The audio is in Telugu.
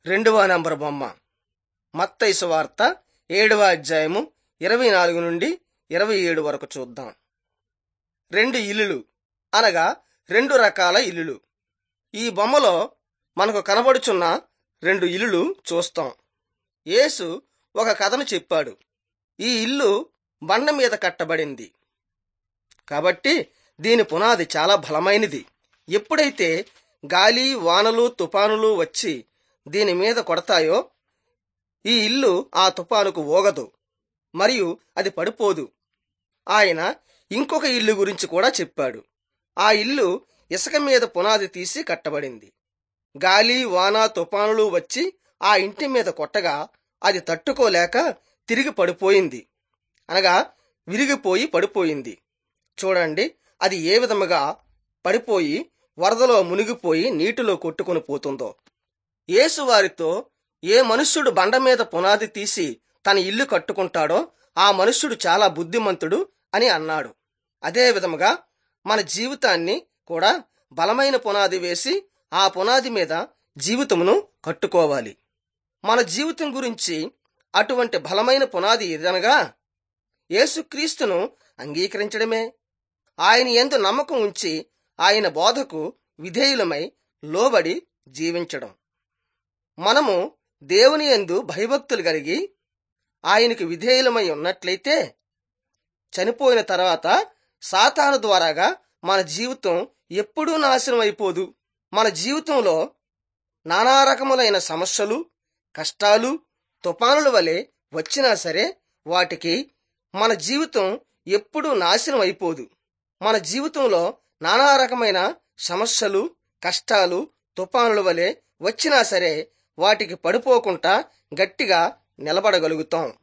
రెండవ నంబర్ బొమ్మ మత్తయి సువార్త ఏడవ అధ్యాయము ఇరవై నాలుగు నుండి ఇరవై ఏడు వరకు చూద్దాం రెండు ఇల్లులు అనగా రెండు రకాల ఇల్లులు ఈ బొమ్మలో మనకు కనబడుచున్న రెండు ఇల్లులు చూస్తాం యేసు ఒక కథను చెప్పాడు ఈ ఇల్లు బండ మీద కట్టబడింది కాబట్టి దీని పునాది చాలా బలమైనది ఎప్పుడైతే గాలి వానలు తుఫానులు వచ్చి దీని మీద కొడతాయో ఈ ఇల్లు ఆ తుఫానుకు ఓగదు మరియు అది పడిపోదు ఆయన ఇంకొక ఇల్లు గురించి కూడా చెప్పాడు ఆ ఇల్లు ఇసుక మీద పునాది తీసి కట్టబడింది గాలి వాన తుఫానులు వచ్చి ఆ ఇంటి మీద కొట్టగా అది తట్టుకోలేక తిరిగి పడిపోయింది అనగా విరిగిపోయి పడిపోయింది చూడండి అది ఏ విధముగా పడిపోయి వరదలో మునిగిపోయి నీటిలో కొట్టుకొని పోతుందో యేసు వారితో ఏ మనుష్యుడు బండ మీద పునాది తీసి తన ఇల్లు కట్టుకుంటాడో ఆ మనుష్యుడు చాలా బుద్ధిమంతుడు అని అన్నాడు అదే విధముగా మన జీవితాన్ని కూడా బలమైన పునాది వేసి ఆ పునాది మీద జీవితమును కట్టుకోవాలి మన జీవితం గురించి అటువంటి బలమైన పునాది ఏదనగా యేసుక్రీస్తును అంగీకరించడమే ఆయన ఎందు నమ్మకం ఉంచి ఆయన బోధకు విధేయులమై లోబడి జీవించడం మనము దేవుని యందు భయభక్తులు కలిగి ఆయనకు విధేయులమై ఉన్నట్లయితే చనిపోయిన తర్వాత సాతాను ద్వారాగా మన జీవితం ఎప్పుడూ నాశనం అయిపోదు మన జీవితంలో నానా రకములైన సమస్యలు కష్టాలు తుఫానుల వలె వచ్చినా సరే వాటికి మన జీవితం ఎప్పుడూ నాశనం అయిపోదు మన జీవితంలో నానా రకమైన సమస్యలు కష్టాలు తుఫానుల వలె వచ్చినా సరే వాటికి పడిపోకుండా గట్టిగా నిలబడగలుగుతాం